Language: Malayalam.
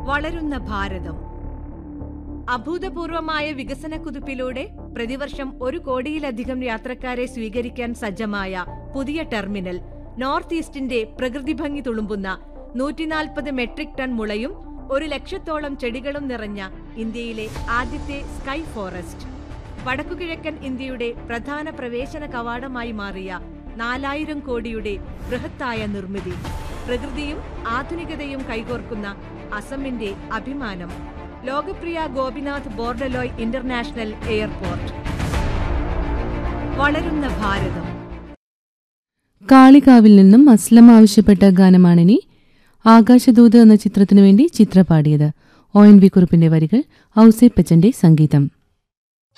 വളരുന്ന ഭാരതം അഭൂതപൂർവമായ വികസന കുതിപ്പിലൂടെ പ്രതിവർഷം ഒരു കോടിയിലധികം യാത്രക്കാരെ സ്വീകരിക്കാൻ സജ്ജമായ പുതിയ ടെർമിനൽ നോർത്ത് ഈസ്റ്റിന്റെ പ്രകൃതി ഭംഗി തുളുമ്പുന്ന നൂറ്റിനാൽപ്പത് മെട്രിക് ടൺ മുളയും ഒരു ലക്ഷത്തോളം ചെടികളും നിറഞ്ഞ ഇന്ത്യയിലെ ആദ്യത്തെ സ്കൈ ഫോറസ്റ്റ് വടക്കുകിഴക്കൻ ഇന്ത്യയുടെ പ്രധാന പ്രവേശന കവാടമായി മാറിയ നാലായിരം കോടിയുടെ ബൃഹത്തായ നിർമ്മിതി പ്രകൃതിയും ആധുനികതയും കൈകോർക്കുന്ന അസമിന്റെ അഭിമാനം ലോകപ്രിയ ഗോപിനാഥ് ബോർഡലോയ് ഇന്റർനാഷണൽ എയർപോർട്ട് വളരുന്ന ഭാരതം കാളികാവിൽ നിന്നും അസ്ലം ആവശ്യപ്പെട്ട ഗാനമാണിനി ആകാശദൂത് എന്ന ചിത്രത്തിനു വേണ്ടി ചിത്ര പാടിയത് ഒ എൻ വി കുറുപ്പിന്റെ വരികൾ ഔസേപ്പച്ചന്റെ സംഗീതം